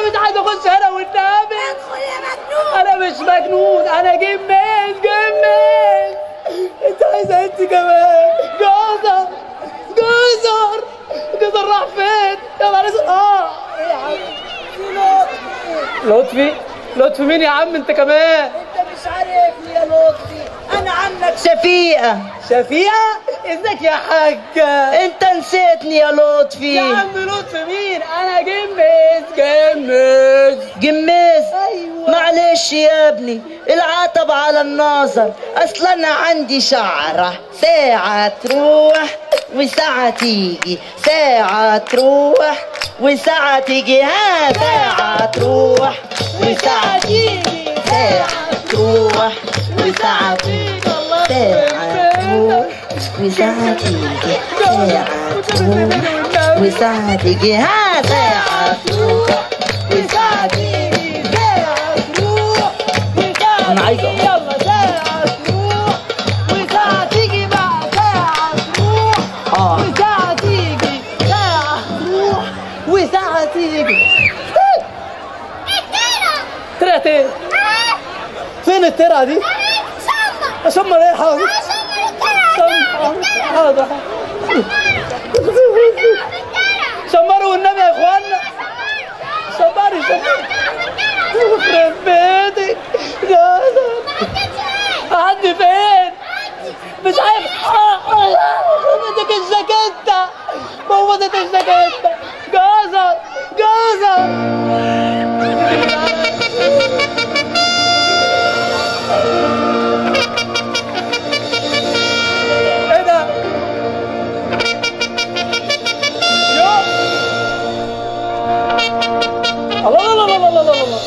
مش عايز اخش هنا والنبي ادخل يا مجنون انا مش مجنون انا جميز جميز انت عايزه انت كمان جزر جزر جزر راح فين يا نهار اسود اه ايه يا عم لطفي لطفي مين يا عم انت كمان انت مش عارفني يا لطفي انا عمك شفيقة شفيقة ازيك يا حاجة انت نسيتني يا لطفي يا عم لطفي مين انا جميز جميز جميز ايوه معلش يا ابني العتب على الناظر اصلا انا عندي شعرة ساعة تروح وساعة تيجي ساعة تروح وساعة تيجي ها ساعة تروح وساعة تيجي ساعة تروح وساعة تيجي ساعة تروح وساعة تيجي ساعة تروح وساعة تيجي ها ساعة تروح وساعة تيجي ساعة تروح وساعة أنا عايز أقول. يلا ساعة تروح وساعة تيجي بقى ساعة تروح اه وساعة تيجي ساعة تروح وساعة تيجي طلعت ايه فين الترعة دي اشم ايه حاضر شم- حاضر شمروا والنبي يا اخوانا شمري شمري يخرب بيتك يا عندي فين مش عارف آه، آه، يخرب بيتك الجاكيتة موتت الجاكيتة جزر جزر ايه ده؟ يو الله الله الله الله الله الله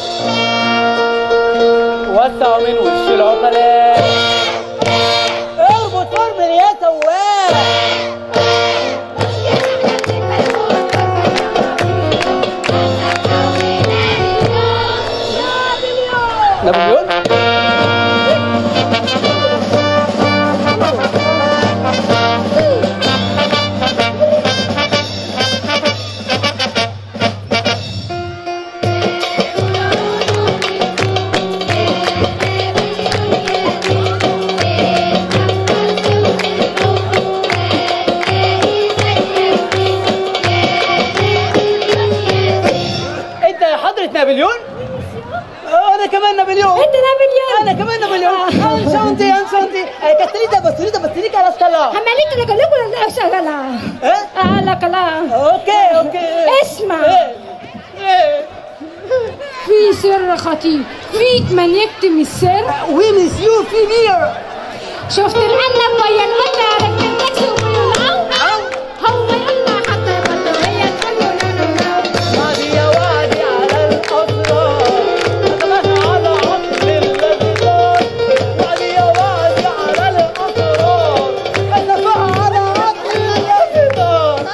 وسع من وش العقلاء اربط فرمل يا سواق نابليون انت يا حضرة نابليون آه، انا كمان نابليون انت نابليون انا كمان نابليون انشونتي انشونتي كاتريتا باسوريتا باسوريتا على السلام عمالين لك لك ولا شغلة اه اه لك لا اوكي اوكي اسمع. ايه ايه في سر خطير فيك من يكتم السر وي مسيو في بير شفت العنب ويا القطة ركب تاكسي وبيقولوا هو يلا حتى يقطع هي تقول له لا لا لا وادي يا وادي على الأسرار أتمنى على عقل الأسرار وادي يا وادي على الأسرار أتمنى على عقل الأسرار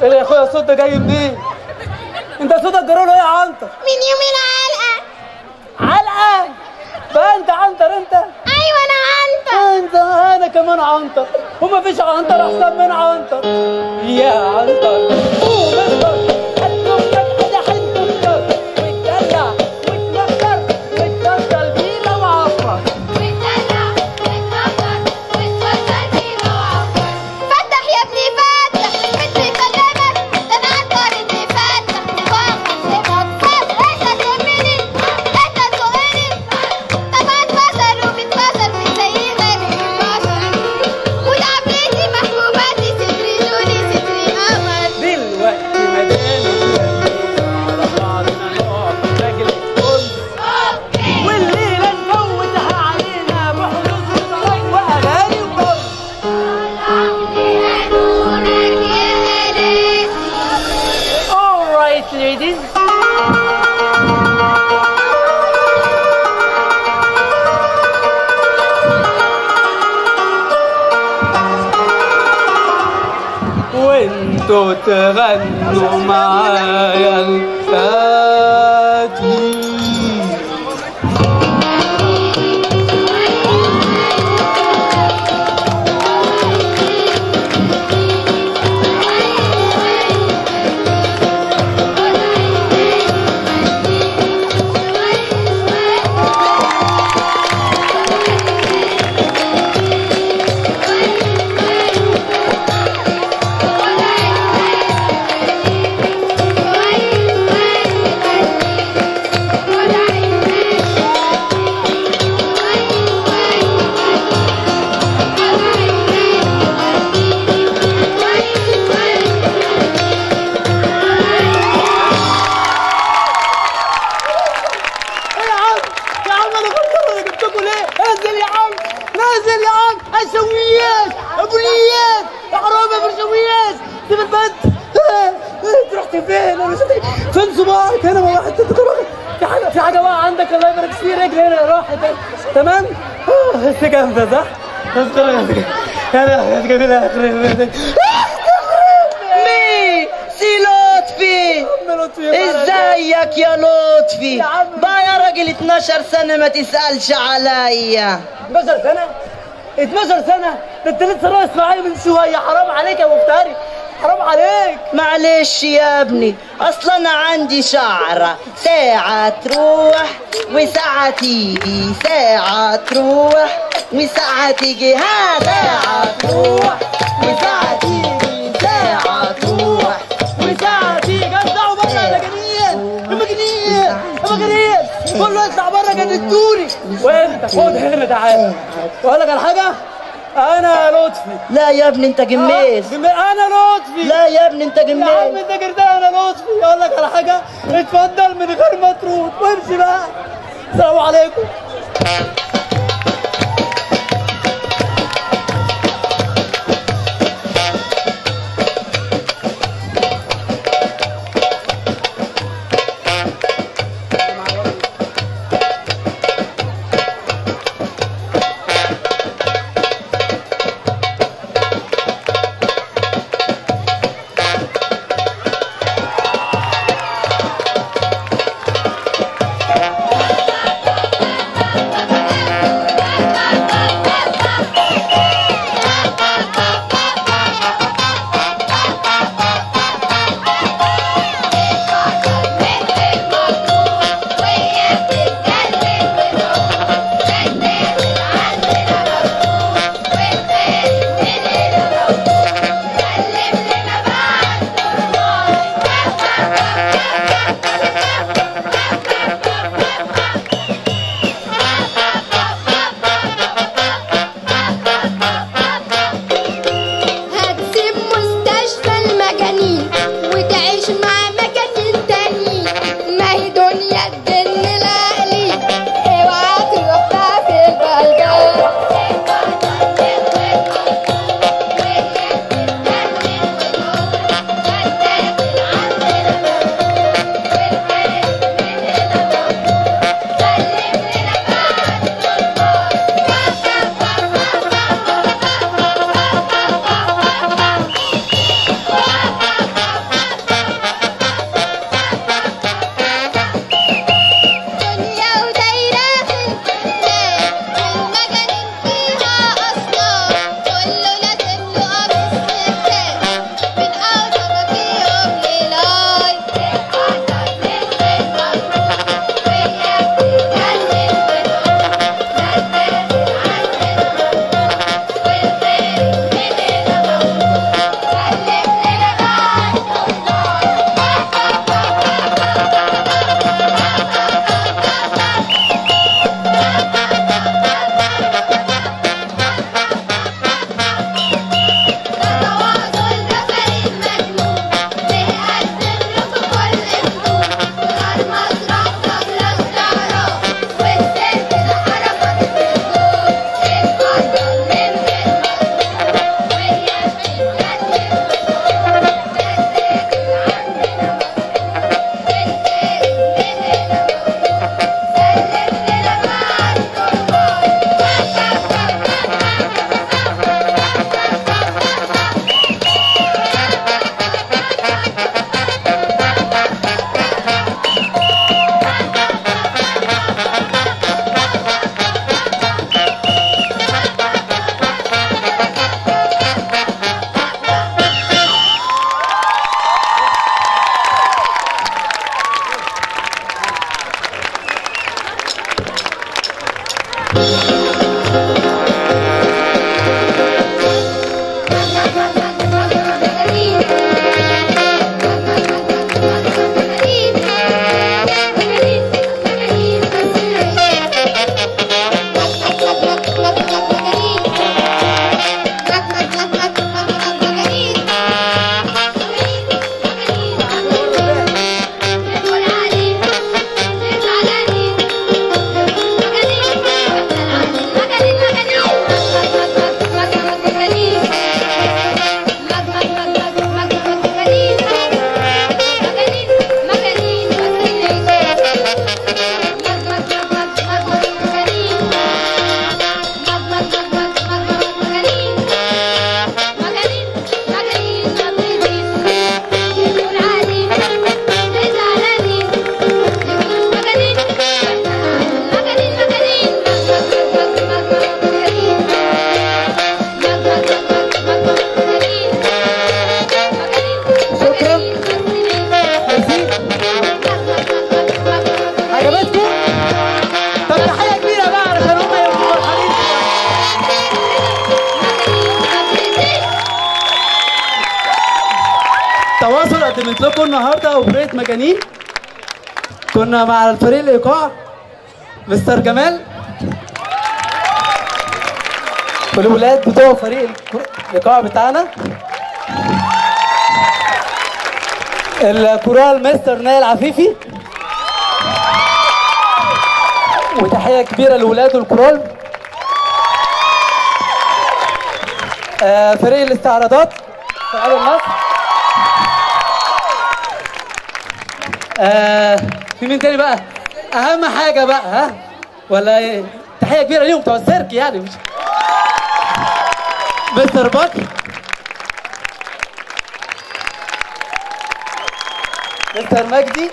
ايه يا اخويا الصوت ده جاي منين انت صوتك جرى له ايه يا عنتر من يومين علقة علقه بقى انت عنتر انت أيوة أنا عنتر انت انا كمان عنتر وما فيش عنتر احسن من عنتر يا عنتر قوم انتر هتنطر انا هنطر وتدلع وتنكر وتنكر بينا وعفر وتدلع وتنكر وتفكر فينا وعفر فتح يا ابني فتح مثل كلامك ده أنا عنتر إني فتح وباخد بمطفر أنت تهمني أنت تسوقني طب أتفضل وبتفضل مش زي غيري في البشر ولعبتي محبوباتي ستري جوني ستري قمر دلوقتي مداني على بعضنا نقف راجل الكل والليلة نفوتها علينا بحروف وصلاة وأغاني وكل Alright ladies وانتوا تغنوا معايا الفاتي ايه يا عم يا عم انا غلطان انا جبتكم ليه انزل يا عم نازل يا عم الشويات ابو نيات يا حرام يا ابو الشويات سيب البنت إيه، إيه، انت رحت فين انا مش عارف. فين صباعك هنا ما واحد انت في حاجه في حاجه بقى عندك الله يبارك فيه رجل هنا راحت تمام آه، بس جامده صح بس خلاص يا لا جميله يا اخي مي سي لطفي ازيك يا لطفي يا عم. بقى يا راجل 12 سنة ما تسألش عليا 12 سنة 12 سنة ده انت لسه رايح معايا من شوية حرام عليك يا مفتري حرام عليك معلش يا ابني اصل انا عندي شعرة ساعة تروح وساعة تيجي ساعة تروح وساعة تيجي ها ساعة تروح وساعة تيجي ساعة تروح وساعة تيجي اطلعوا بره يا مجانين يا مجانين يا مجانين كله يطلع بره جننتوني وانت خد هنا تعالى واقول لك على حاجة انا لطفي لا يا ابني انت جميز انا لطفي لا يا ابني انت يا عم جميز انت كده انا لطفي اقول لك على حاجة اتفضل من غير ما تروح وامشي بقى السلام عليكم Thank التواصل قدمت لكم النهارده اوبريت مجانين كنا مع الفريق الايقاع مستر جمال والولاد بتوع فريق الك- الايقاع بتاعنا الكورال مستر نايل عفيفي وتحيه كبيره لولاد الكورال آه، فريق الاستعراضات فريق النصر آه في مين تاني بقى اهم حاجه بقى ها ولا ايه تحيه كبيره ليهم بتوع السيرك يعني مش مستر بكر مستر مجدي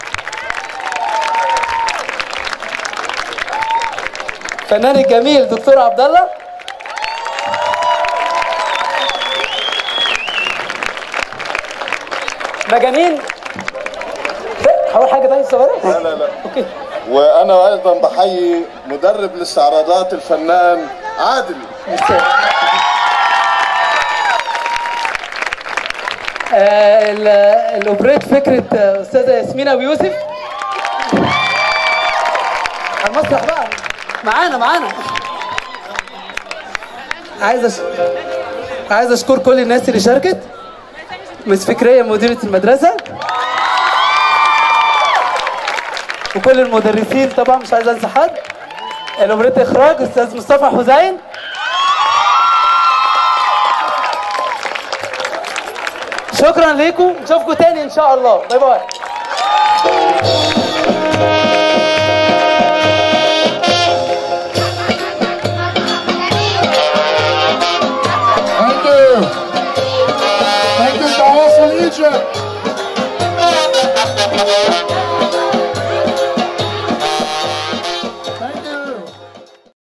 فنان الجميل دكتور عبد الله مجانين هقول حاجه تانية صغيره لا لا لا اوكي وانا ايضا بحيي مدرب الاستعراضات الفنان عادل مستر. آه، ال- الاوبريت فكره آه، استاذه ياسمين ابو يوسف على المسرح بقى معانا معانا عايز أش... عايز اشكر كل الناس اللي شاركت مس فكريه مديره المدرسه وكل المدرسين طبعا مش عايز انسى حد الاوبريت اخراج استاذ مصطفى حسين شكرا لكم نشوفكم تاني ان شاء الله باي باي